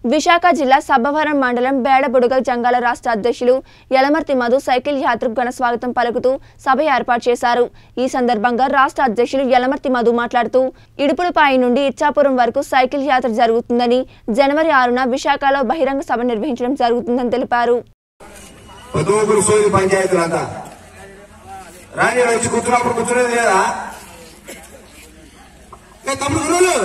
విశాఖ జిల్లా సబ్బవరం మండలం బేడబుడుగ జంగాల రాష్ట్ర అధ్యక్షులు యలమర్తి మధు సైకిల్ యాత్రకు ఘన స్వాగతం పలుకుతూ సభ ఏర్పాటు చేశారు ఈ సందర్భంగా రాష్ట్ర అధ్యక్షులు యలమర్తి మధు మాట్లాడుతూ ఇడుపులపాయి నుండి ఇచ్చాపురం వరకు సైకిల్ యాత్ర జరుగుతుందని జనవరి ఆరున విశాఖలో బహిరంగ సభ నిర్వహించడం జరుగుతుందని తెలిపారు పొద్దుగురు సోది పంచాయతీలంతా రాని వచ్చి కూర్చున్నప్పుడు కూర్చునేది లేదా ఏ తమ్ముడు గురువులు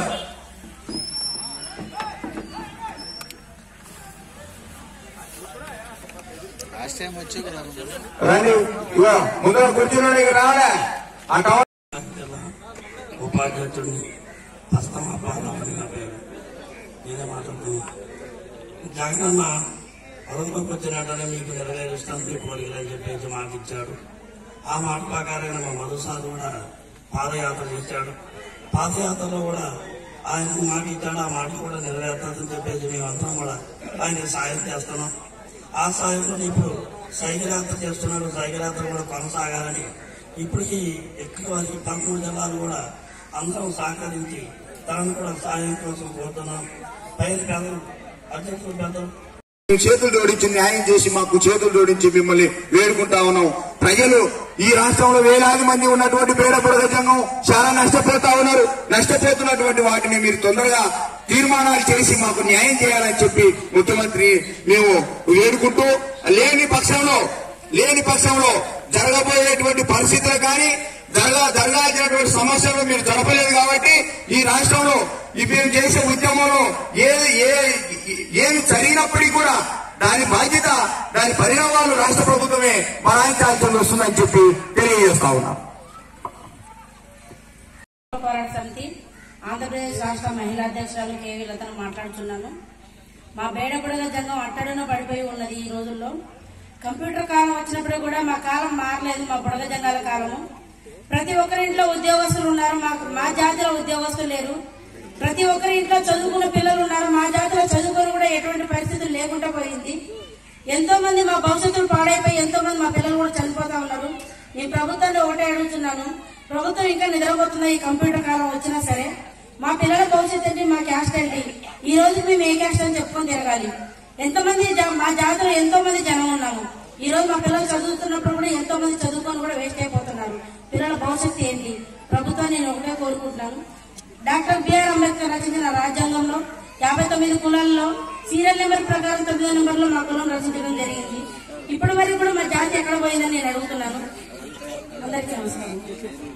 లాస్ట్ టైం వచ్చి కదా రాని ఇగో ముందర కూర్చున్నాడు ఇక రావాలా ఆ టవర్ ఉపాధ్యక్షుడిని హస్తమాపాలని నా పేరు నేనే మాట్లాడుతున్నాను జగనన్న పదవిలోకి వచ్చినట్టనే మీకు నెరవేరుస్తాను మీ కోరికలు అని చెప్పేసి మాట ఇచ్చాడు ఆ మాట ప్రకారంగా మా మధుసార్ కూడా పాదయాత్ర చేశాడు పాదయాత్రలో కూడా ఆయన మాట ఇచ్చాడు ఆ మాట కూడా నెరవేరుతుందని చెప్పేసి మేమంతా కూడా ఆయన సాయం చేస్తున్నాం ఆ సాయంలో ఇప్పుడు సైకిల్ యాత్ర చేస్తున్నాడు సైకిల్ యాత్ర కూడా కొనసాగాలని ఇప్పటికీ ఎక్కువ వరకు పదమూడు జిల్లాలు కూడా అందరం సహకరించి తనను కూడా సాయం కోసం కోరుతున్నాం పైన పెద్దలు అధ్యక్షులు పెద్దలు మీ చేతులు జోడించి న్యాయం చేసి మాకు చేతులు జోడించి మిమ్మల్ని వేడుకుంటా ఉన్నాం ప్రజలు ఈ రాష్ట్రంలో వేలాది మంది ఉన్నటువంటి పేద పొడగ సంఘం చాలా నష్టపోతా ఉన్నారు నష్టపోతున్నటువంటి వాటిని మీరు తొందరగా తీర్మానాలు చేసి మాకు న్యాయం చేయాలని చెప్పి ముఖ్యమంత్రి మేము వేడుకుంటూ లేని పక్షంలో లేని పక్షంలో జరగబోయేటువంటి పరిస్థితులు కానీ జరగ జరగాల్సినటువంటి సమస్యలు మీరు జరపలేదు కాబట్టి ఈ రాష్ట్రంలో ఈ మేము చేసే ఉద్యమంలో ఏది ఏ ఏమి జరిగినప్పటికీ కూడా దాని బాధ్యత దాని పరిణామాలు రాష్ట్ర ప్రభుత్వమే బనాయించాల్సి వస్తుందని చెప్పి తెలియజేస్తా ఉన్నాం పోరాట సమితి ఆంధ్రప్రదేశ్ రాష్ట్ర మహిళా అధ్యక్షురాలు కేవీ లతను మాట్లాడుతున్నాను మా బేడబుడగ జంగం అట్టడున పడిపోయి ఉన్నది ఈ రోజుల్లో కంప్యూటర్ కాలం వచ్చినప్పుడు కూడా మా కాలం మారలేదు మా బుడగ జంగాల కాలము ప్రతి ఒక్కరింట్లో ఉద్యోగస్తులు ఉన్నారు మాకు మా జాతిలో ఉద్యోగస్తులు లేరు ప్రతి ఒక్కరి ఇంట్లో చదువుకున్న పిల్లలు ఉన్నారు మా జాతిలో చదువుకొని కూడా ఎటువంటి పరిస్థితులు లేకుండా పోయింది ఎంతో మంది మా భవిష్యత్తులు పాడైపోయి ఎంతో మంది మా పిల్లలు కూడా చనిపోతా ఉన్నారు నేను ప్రభుత్వాన్ని ఒకటే అడుగుతున్నాను ప్రభుత్వం ఇంకా నిద్రపోతున్న ఈ కంప్యూటర్ కాలం వచ్చినా సరే మా పిల్లల భవిష్యత్తు ఏంటి మా క్యాస్ట్ ఏంటి ఈ రోజు మేము ఏ క్యాస్ట్ అని చెప్పుకొని తిరగాలి ఎంతమంది జా- మా జాతిలో ఎంతో మంది జనం ఉన్నాము ఈ రోజు మా పిల్లలు చదువుతున్నప్పుడు కూడా ఎంతో మంది చదువుకొని కూడా వేస్ట్ అయిపోతున్నారు పిల్లల భవిష్యత్తు ఏంటి ప్రభుత్వాన్ని నేను ఒకటే కోరుకుంటున్నాను డాక్టర్ బిఆర్ అంబేద్కర్ రచించిన రాజ్యాంగంలో యాభై తొమ్మిది కులాల్లో సీరియల్ నెంబర్ ప్రకారం తొమ్మిదో నెంబర్ లో మా కులం రచించడం జరిగింది ఇప్పటి వరకు కూడా మా జాతి ఎక్కడ పోయిందని నేను అడుగుతున్నాను అందరికీ నమస్కారం